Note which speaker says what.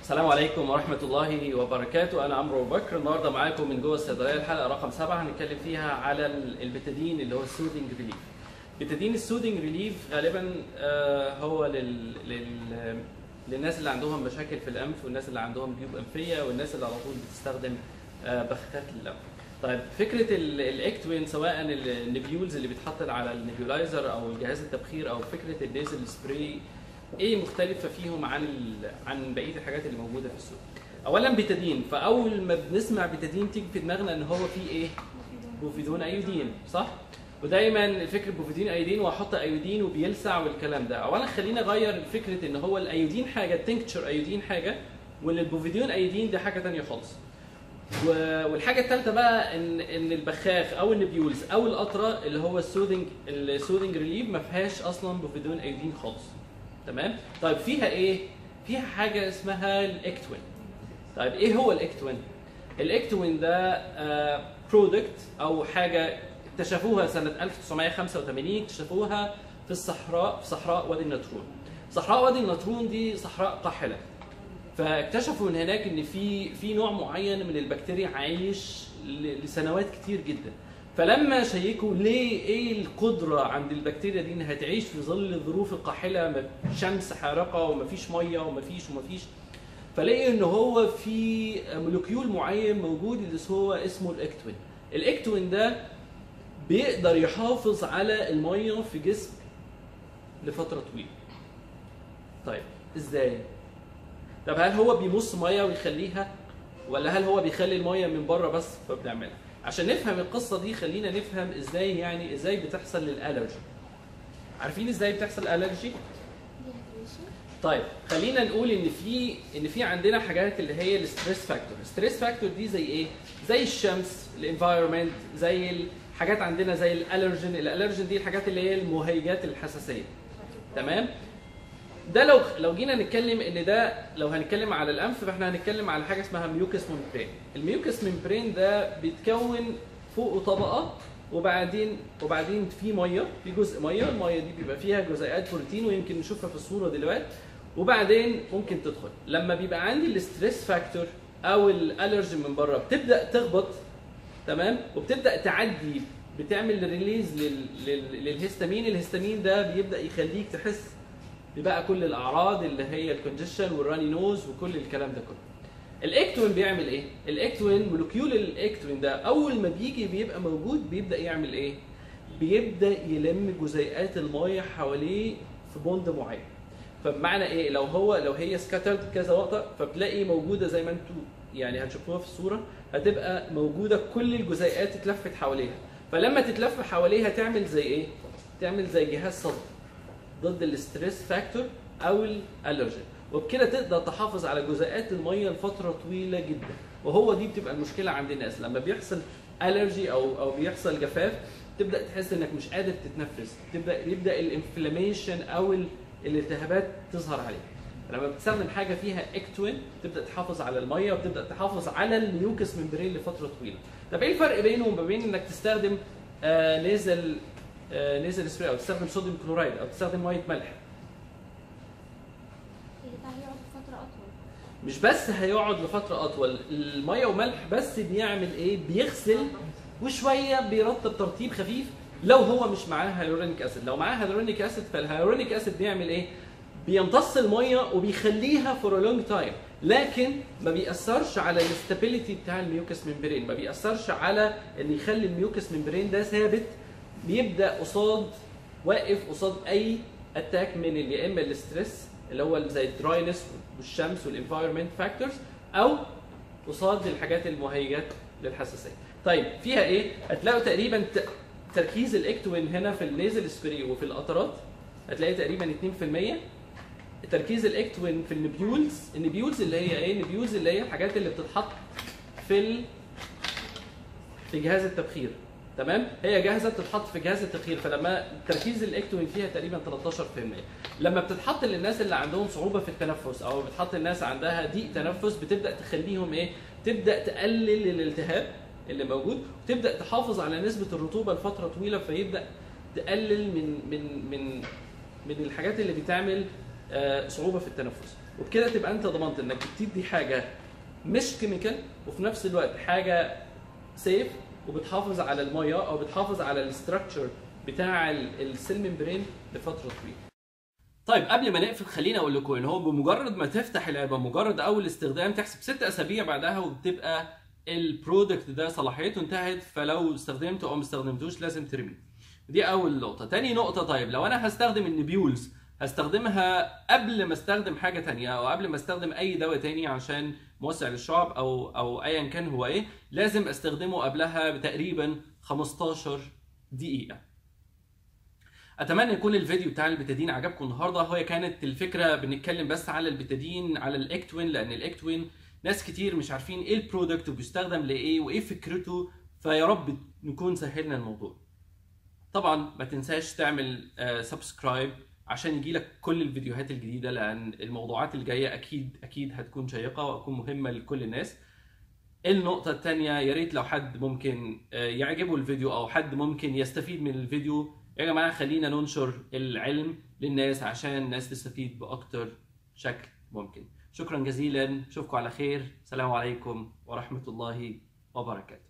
Speaker 1: السلام عليكم ورحمة الله وبركاته، أنا عمرو أبو بكر، النهاردة معاكم من جوه الصيدلية الحلقة رقم سبعة هنتكلم فيها على البتادين اللي هو السودنج ريليف. بتادين السودنج ريليف غالبا آه، هو لل... لل... للناس اللي عندهم مشاكل في الأنف والناس اللي عندهم جيوب أنفية والناس اللي على طول بتستخدم آه، بخاخات للأنف. طيب فكرة ال- الإكتوين سواء النبيولز اللي بيتحط على النبيولايزر أو جهاز التبخير أو فكرة النيزل سبراي ايه مختلفه فيهم عن ال... عن بقيه الحاجات اللي موجوده في السوق اولا بتادين فاول ما بنسمع بتادين تيجي في دماغنا ان هو في ايه بوفيدون ايودين صح ودايما فكره بوفيدين ايودين واحط ايودين وبيلسع والكلام ده اولا خلينا نغير فكره ان هو الايودين حاجه التنكتشر ايودين حاجه وان البوفيدون ايودين دي حاجه تانية خالص و- والحاجه الثالثه بقى ان ان البخاخ او النبيولز او القطره اللي هو السودنج السودنج ريليف ما فيهاش اصلا بوفيدون ايودين خالص تمام طيب فيها ايه فيها حاجه اسمها الاكتوين طيب ايه هو الاكتوين الاكتوين ده برودكت او حاجه اكتشفوها سنه 1985 اكتشفوها في الصحراء في صحراء وادي النطرون صحراء وادي النطرون دي صحراء قاحله فاكتشفوا من هناك ان في في نوع معين من البكتيريا عايش ل- لسنوات كتير جدا فلما شيكوا ليه ايه القدره عند البكتيريا دي انها تعيش في ظل الظروف القاحله ما- شمس حارقه ومفيش ميه ومفيش ومفيش فلاقي ان هو في مولكيول معين موجود اللي هو اسمه الاكتوين الاكتوين ده بيقدر يحافظ على الميه في جسم لفتره طويله طيب ازاي طب هل هو بيمص ميه ويخليها ولا هل هو بيخلي الميه من بره بس فبنعملها عشان نفهم القصه دي خلينا نفهم ازاي يعني ازاي بتحصل للالرجي عارفين ازاي بتحصل الالرجي طيب خلينا نقول ان في ان في عندنا حاجات اللي هي الستريس فاكتور الستريس فاكتور دي زي ايه زي الشمس الانفايرمنت زي الحاجات عندنا زي الالرجين الالرجين دي الحاجات اللي هي المهيجات الحساسيه تمام ده لو لو جينا نتكلم ان ده لو هنتكلم على الانف فاحنا هنتكلم على حاجه اسمها ميوكس ممبرين الميوكس ممبرين ده بيتكون فوقه طبقه وبعدين وبعدين في ميه في جزء ميه الميه دي بيبقى فيها جزيئات بروتين ويمكن نشوفها في الصوره دلوقتي وبعدين ممكن تدخل لما بيبقى عندي الاستريس فاكتور او الالرجي من بره بتبدا تخبط تمام وبتبدا تعدي بتعمل ريليز لل... لل... للهستامين الهستامين ده بيبدا يخليك تحس ببقى كل الاعراض اللي هي الكونجيشن والراني نوز وكل الكلام ده كله الاكتوين بيعمل ايه الاكتوين مولكيول الاكتوين ده اول ما بيجي بيبقى موجود بيبدا يعمل ايه بيبدا يلم جزيئات الميه حواليه في بوند معين فبمعنى ايه لو هو لو هي سكاترد كذا نقطه فبتلاقي موجوده زي ما انتم يعني هتشوفوها في الصوره هتبقى موجوده كل الجزيئات اتلفت حواليها فلما تتلف حواليها تعمل زي ايه تعمل زي جهاز صدر ضد الاستريس فاكتور او الالرجين وبكده تقدر تحافظ على جزيئات الميه لفتره طويله جدا وهو دي بتبقى المشكله عند الناس لما بيحصل الرجي او او بيحصل جفاف تبدا تحس انك مش قادر تتنفس تبدا يبدا الانفلاميشن او ال- الالتهابات تظهر عليك لما بتستخدم حاجه فيها اكتوين تبدا تحافظ على الميه وتبدا تحافظ على الميوكس ممبرين لفتره طويله طب ايه الفرق بينه وما بين انك تستخدم آه نيزل آه نيزل سبراي او تستخدم صوديوم كلورايد او تستخدم ميه ملح
Speaker 2: ده هيقعد فترة أطول
Speaker 1: مش بس هيقعد لفتره اطول الميه وملح بس بيعمل ايه بيغسل وشويه بيرطب ترطيب خفيف لو هو مش معاه هيالورونيك اسيد لو معاه هيالورونيك اسيد فالهيالورونيك اسيد بيعمل ايه بيمتص الميه وبيخليها فور لونج تايم لكن ما بيأثرش على الاستابيليتي بتاع الميوكس ممبرين ما بيأثرش على ان يخلي الميوكس ممبرين ده ثابت بيبدا قصاد واقف قصاد اي اتاك من ال- يا اما الاستريس اللي هو زي الدراينس والشمس والانفايرمنت فاكتورز او قصاد الحاجات المهيجات للحساسيه. طيب فيها ايه؟ هتلاقوا تقريبا ت- تركيز الاكتوين هنا في النيزل سبري وفي القطرات هتلاقي تقريبا 2% تركيز الاكتوين في النبيولز النبيولز اللي هي ايه؟ النبيولز اللي هي الحاجات اللي بتتحط في ال... في جهاز التبخير تمام هي جاهزه بتتحط في جهاز التبخير فلما تركيز الاكتوين فيها تقريبا 13% لما بتتحط للناس اللي عندهم صعوبه في التنفس او بتحط الناس عندها ضيق تنفس بتبدا تخليهم ايه تبدا تقلل الالتهاب اللي موجود وتبدا تحافظ على نسبه الرطوبه لفتره طويله فيبدا تقلل من من من من الحاجات اللي بتعمل آه، صعوبه في التنفس وبكده تبقى انت ضمنت انك بتدي حاجه مش كيميكال وفي نفس الوقت حاجه سيف وبتحافظ على الميه او بتحافظ على الاستراكشر بتاع ال- السيل ممبرين لفتره طويله طيب قبل ما نقفل خليني اقول لكم ان هو بمجرد ما تفتح العلبه مجرد اول استخدام تحسب ست اسابيع بعدها وبتبقى البرودكت ده صلاحيته انتهت فلو استخدمته او ما استخدمتوش لازم ترميه دي اول نقطه تاني نقطه طيب لو انا هستخدم النبيولز هستخدمها قبل ما استخدم حاجه تانية او قبل ما استخدم اي دواء تاني عشان موسع للشعب او او ايا كان هو ايه لازم استخدمه قبلها بتقريبا 15 دقيقه اتمنى يكون الفيديو بتاع البتادين عجبكم النهارده هي كانت الفكره بنتكلم بس على البتادين على الاكتوين لان الاكتوين ناس كتير مش عارفين ايه البرودكت وبيستخدم لايه وايه فكرته فيا رب نكون سهلنا الموضوع طبعا ما تنساش تعمل سبسكرايب عشان يجيلك كل الفيديوهات الجديده لان الموضوعات الجايه اكيد اكيد هتكون شيقه وهتكون مهمه لكل الناس النقطة الثانية يا ريت لو حد ممكن آه، يعجبه الفيديو أو حد ممكن يستفيد من الفيديو يا جماعة خلينا ننشر العلم للناس عشان الناس تستفيد بأكتر شكل ممكن شكرا جزيلا أشوفكم على خير السلام عليكم ورحمة الله وبركاته